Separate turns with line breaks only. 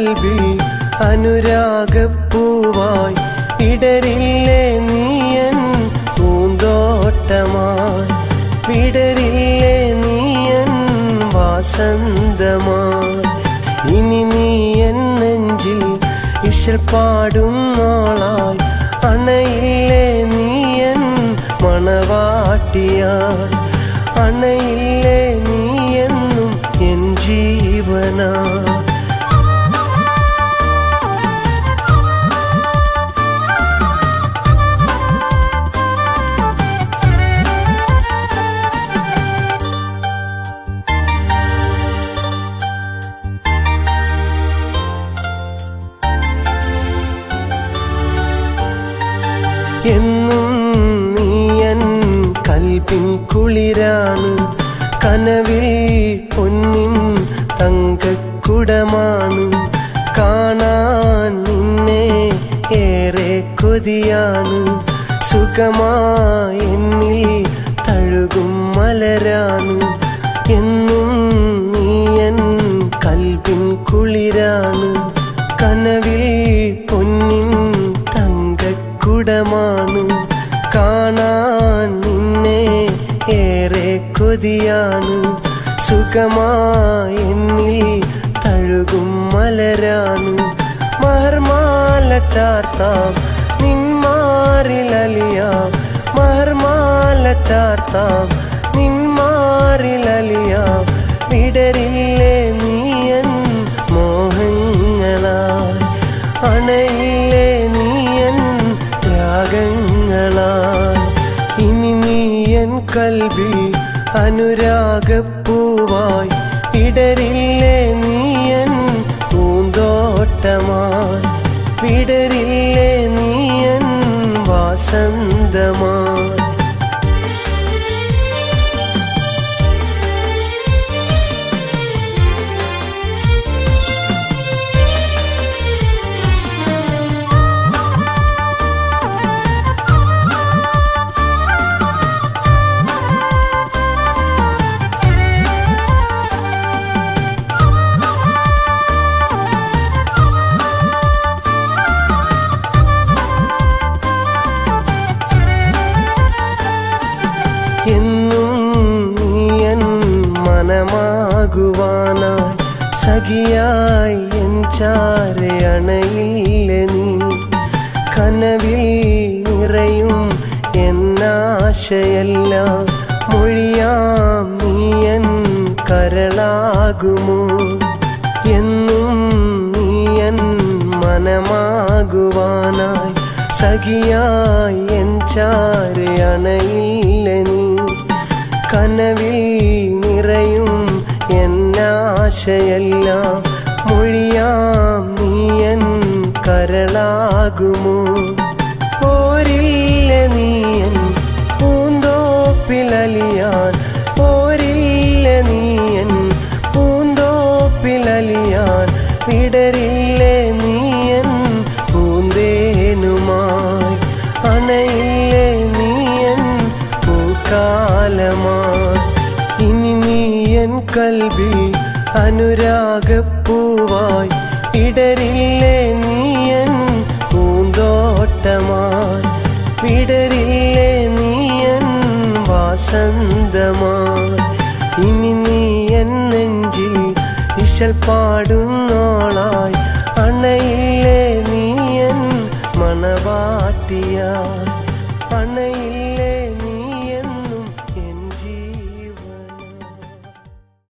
കൽബിൽ അനുരാഗപ്പൂവായി ഇടരില്ലേ നീയൻ പൂന്തോട്ടമായി വിടരില്ലേ നീയൻ വാസന്തമായി ഇനി നീ എൻ നെഞ്ചിൽ ഇശൽ പാടും നാളായി അണയില്ലേ നീയൻ മണവാട്ടിയായി അണയില്ലേ നീയെന്നും എൻ ജീവനാ എന്നും നീയൻ കൽപ്പിൻ കുളിരാണ് കനവിൽ പൊന്നിൻ തങ്കക്കുടമാണ് കാണാൻ നിന്നെ ഏറെ കൊതിയാണ് സുഖമായി എന്നിൽ തഴുകും മലരാണ് എന്നും നീയൻ കൽപ്പിൻ കുളിരാണ് കനവിൽ പൊന്നിൻ തങ്കക്കുടമാണ് കാണാൻ നിന്നെ ഏറെ കൊതിയാണ് സുഖമായി എന്നിൽ തഴുകും മലരാണ് മഹർമാല ചാർത്താം നിന്മാറിലലിയാം മഹർമാല ചാർത്താം നിന്മാറിലലിയാം വിടരില്ലേ നീയൻ മോഹങ്ങളായി അണയില്ലേ നീയൻ ത്യാഗങ്ങളായി ഇനി നീയൻ കൽബിൽ അനുരാഗപ്പൂവായി ഇടരില്ലേ നീയൻ പൂന്തോട്ടമായി വിടരില്ലേ നീയൻ വാസന്തമായി എന്നും നീയൻ മനമാകുവാനായി സഖിയായി എൻ ചാരയണയില്ല നീ കനവിൽ നിറയും എന്നാശയെല്ലാം മൊഴിയാം നീയൻ കരളാകുമോ എന്നും നീയൻ മനമാകുവാനായി സഖിയായി എൻ ചാരയണയില്ല നീ കനവിൽ നിറയും എന്നാശയെല്ലാം മൊഴിയാം നീയൻ കരളാകുമോ പോരില്ല നീയൻ പൂന്തോപ്പിലലിയാൻ പോരില്ല നീയൻ പൂന്തോപ്പിലലിയാൻ വിടരില്ലേ നീയൻ പൂന്തേനുമായി അണയില്ലേ നീയൻ പൂക്കാലമായി ഇനി നീയൻ കൽബിൽ അനുരാഗപ്പൂവായി ഇടരില്ലേ നീയൻ പൂന്തോട്ടമായി വിടരില്ലേ നീയൻ വാസന്തമായി ഇനി നീ എൻ നെഞ്ചിൽ ഇശൽ പാടുന്നോളായി അണയില്ലേ നീയൻ മണവാട്ടിയായി